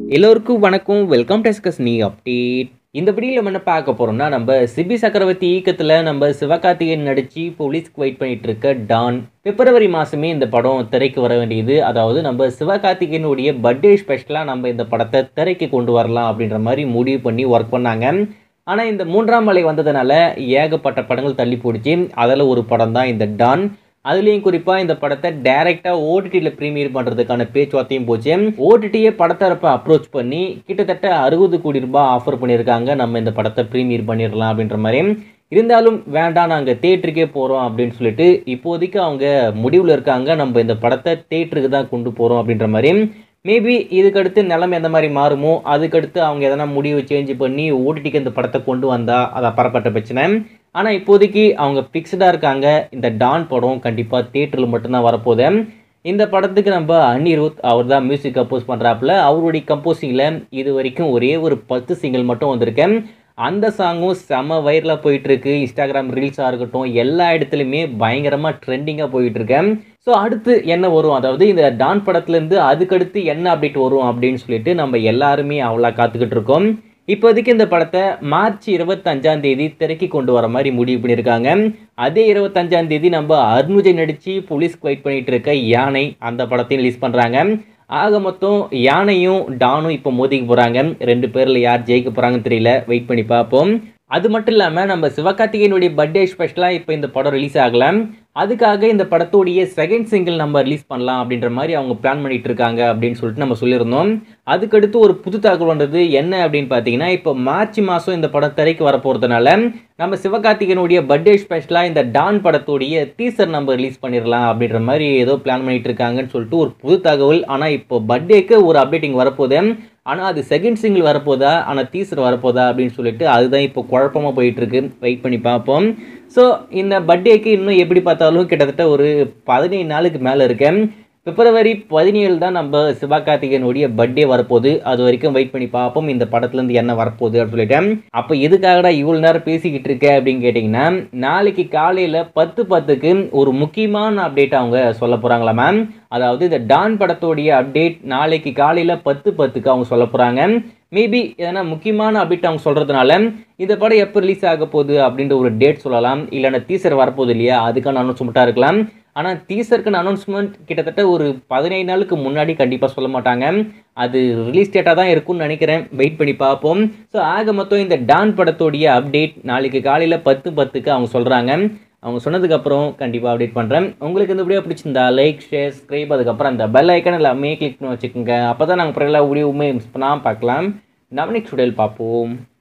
எல்லோருக்கும் வணக்கம் வெல்கம் டெஸ்கஸ் நீ அப்டேட் இந்த வீடியோவில் நம்ம என்ன பார்க்க போகிறோம்னா நம்ம சிபி சக்கரவர்த்தி இயக்கத்தில் நம்ம சிவகார்த்திகேயன் நடித்து போலீஸ்க்கு வெயிட் பண்ணிட்டு இருக்க டான் பிப்ரவரி மாதமே இந்த படம் திரைக்கு வர வேண்டியது அதாவது நம்ம சிவகார்த்திகேயனுடைய பர்த்டே ஸ்பெஷலாக நம்ம இந்த படத்தை திரைக்கு கொண்டு வரலாம் அப்படின்ற மாதிரி முடிவு பண்ணி ஒர்க் பண்ணாங்க ஆனால் இந்த மூன்றாம் மலை வந்ததுனால ஏகப்பட்ட படங்கள் தள்ளி போடுச்சு அதில் ஒரு படம் தான் இந்த டான் அதுலேயும் குறிப்பாக இந்த படத்தை டைரெக்டாக ஓடிடியில் ப்ரீமியர் பண்ணுறதுக்கான பேச்சுவார்த்தையும் போச்சு ஓடிடியே படத்தரப்பை அப்ரோச் பண்ணி கிட்டத்தட்ட அறுபது கோடி ரூபாய் ஆஃபர் பண்ணியிருக்காங்க நம்ம இந்த படத்தை ப்ரீமியர் பண்ணிடலாம் அப்படின்ற மாதிரி இருந்தாலும் வேண்டாம் நாங்கள் தேட்டருக்கே போகிறோம் அப்படின்னு சொல்லிட்டு இப்போதைக்கு அவங்க முடிவில் இருக்காங்க நம்ம இந்த படத்தை தேட்டருக்கு தான் கொண்டு போகிறோம் அப்படின்ற மாதிரி மேபி இதுக்கடுத்து நிலைமை எந்த மாதிரி மாறுமோ அதுக்கடுத்து அவங்க எதனா முடிவு சேஞ்ச் பண்ணி ஓடிடிக்கு இந்த படத்தை கொண்டு வந்தால் அது அப்புறப்பட்ட பிரச்சனை ஆனால் இப்போதைக்கு அவங்க ஃபிக்ஸ்டாக இருக்காங்க இந்த டான் படம் கண்டிப்பாக தேட்டரில் மட்டும்தான் வரப்போகுது இந்த படத்துக்கு நம்ம அனிருத் அவர் தான் மியூசிக் கம்போஸ் பண்ணுறாப்புல அவருடைய கம்போசிங்கில் இது வரைக்கும் ஒரே ஒரு பத்து சிங்கிள் மட்டும் வந்திருக்கேன் அந்த சாங்கும் செம வைரலாக போயிட்டுருக்கு இன்ஸ்டாகிராம் ரீல்ஸாக இருக்கட்டும் எல்லா இடத்துலையுமே பயங்கரமாக ட்ரெண்டிங்காக போயிட்டுருக்கேன் ஸோ அடுத்து என்ன வரும் அதாவது இந்த டான் படத்துலேருந்து அதுக்கடுத்து என்ன அப்டேட் வரும் அப்படின்னு சொல்லிட்டு நம்ம எல்லாருமே அவ்வளோ காத்துக்கிட்டு இருக்கோம் இப்போதைக்கு இந்த படத்தை மார்ச் இருபத்தஞ்சாம் தேதி திரைக்கு கொண்டு வர மாதிரி முடிவு பண்ணியிருக்காங்க அதே இருபத்தஞ்சாம் தேதி நம்ம அருணுஜை நடித்து போலீஸ்க்கு வெயிட் பண்ணிட்டு இருக்க யானை அந்த படத்தையும் ரிலீஸ் பண்ணுறாங்க ஆக மொத்தம் யானையும் டானும் இப்போ மோதிக்க போகிறாங்க ரெண்டு பேரில் யார் ஜெயிக்க போகிறாங்கன்னு தெரியல வெயிட் பண்ணி பார்ப்போம் அது மட்டும் இல்லாமல் நம்ம சிவகார்த்திகேயனுடைய பர்த்டே ஸ்பெஷலாக இப்போ இந்த படம் ரிலீஸ் ஆகலை அதுக்காக இந்த படத்தோடைய செகண்ட் சிங்கிள் நம்ம ரிலீஸ் பண்ணலாம் அப்படின்ற மாதிரி அவங்க பிளான் பண்ணிட்டு இருக்காங்க அப்படின்னு சொல்லிட்டு நம்ம சொல்லியிருந்தோம் அதுக்கடுத்து ஒரு புது தகவல் வந்தது என்ன அப்படின்னு பார்த்தீங்கன்னா இப்போ மார்ச் மாதம் இந்த படம் திரைக்கு வர போகிறதுனால நம்ம சிவகார்த்திகேயனுடைய பர்த்டே ஸ்பெஷலாக இந்த டான் படத்தோடைய டீசர் நம்ம ரிலீஸ் பண்ணிடலாம் அப்படின்ற மாதிரி ஏதோ பிளான் பண்ணிட்டு இருக்காங்கன்னு சொல்லிட்டு ஒரு புது தகவல் ஆனால் இப்போ பர்த்டேக்கு ஒரு அப்டேட்டிங் வரப்போகுது ஆனால் அது செகண்ட் சிங்கிள் வரப்போதா ஆனால் டீசர் வரப்போதா அப்படின்னு சொல்லிட்டு அதுதான் இப்போ குழப்பமாக போயிட்டுருக்கு வெயிட் பண்ணி பார்ப்போம் ஸோ இந்த பர்த்டேக்கு இன்னும் எப்படி பார்த்தாலும் கிட்டத்தட்ட ஒரு பதினைந்து நாளுக்கு மேலே இருக்கேன் பிப்ரவரி பதினேழு தான் நம்ம சிவகார்த்திகேயனுடைய பர்த்டே வரப்போகுது அது வரைக்கும் வெயிட் பண்ணி பார்ப்போம் இந்த படத்துலேருந்து என்ன வரப்போகுது அப்படின்னு சொல்லிட்டேன் அப்போ எதுக்காகடா இவ்வளோ நேரம் பேசிக்கிட்டு இருக்க அப்படின்னு கேட்டிங்கன்னா நாளைக்கு காலையில் பத்து பத்துக்கு ஒரு முக்கியமான அப்டேட் அவங்க சொல்ல போகிறாங்களா மேம் அதாவது இந்த டான் படத்தோடைய அப்டேட் நாளைக்கு காலையில் பத்து பத்துக்கு அவங்க சொல்ல போகிறாங்க மேபி எதனா முக்கியமான அப்டேட் அவங்க சொல்கிறதுனால இந்த படம் எப்போ ரிலீஸ் ஆக போகுது அப்படின்ற ஒரு டேட் சொல்லலாம் இல்லைன்னா டீசர் வரப்போகுது இல்லையா அதுக்கான அனௌன்ஸ்மெண்ட்டாக இருக்கலாம் ஆனால் டீசருக்கான அனௌன்ஸ்மெண்ட் கிட்டத்தட்ட ஒரு பதினைந்து நாளுக்கு முன்னாடி கண்டிப்பாக சொல்ல மாட்டாங்க அது ரிலீஸ் டேட்டாக தான் இருக்கும்னு நினைக்கிறேன் வெயிட் பண்ணி பார்ப்போம் ஸோ ஆக மொத்தம் இந்த டான் படத்தோடைய அப்டேட் நாளைக்கு காலையில் பத்து பத்துக்கு அவங்க சொல்கிறாங்க அவங்க சொன்னதுக்கப்புறம் கண்டிப்பாக அப்டேட் பண்ணுறேன் உங்களுக்கு இந்த வீடியோ பிடிச்சிருந்தா லைக் ஷேர் ஸ்க்ரைப் அதுக்கப்புறம் அந்த பெல் ஐக்கன் எல்லாமே கிளிக் பண்ணி வச்சுக்கோங்க அப்போ தான் நாங்கள் அப்புறம் எல்லா வீடியோவுமே மிஸ் பண்ணாமல் பார்க்கலாம் நம்ம நெக்ஸ்ட் வீடியோவில் பார்ப்போம்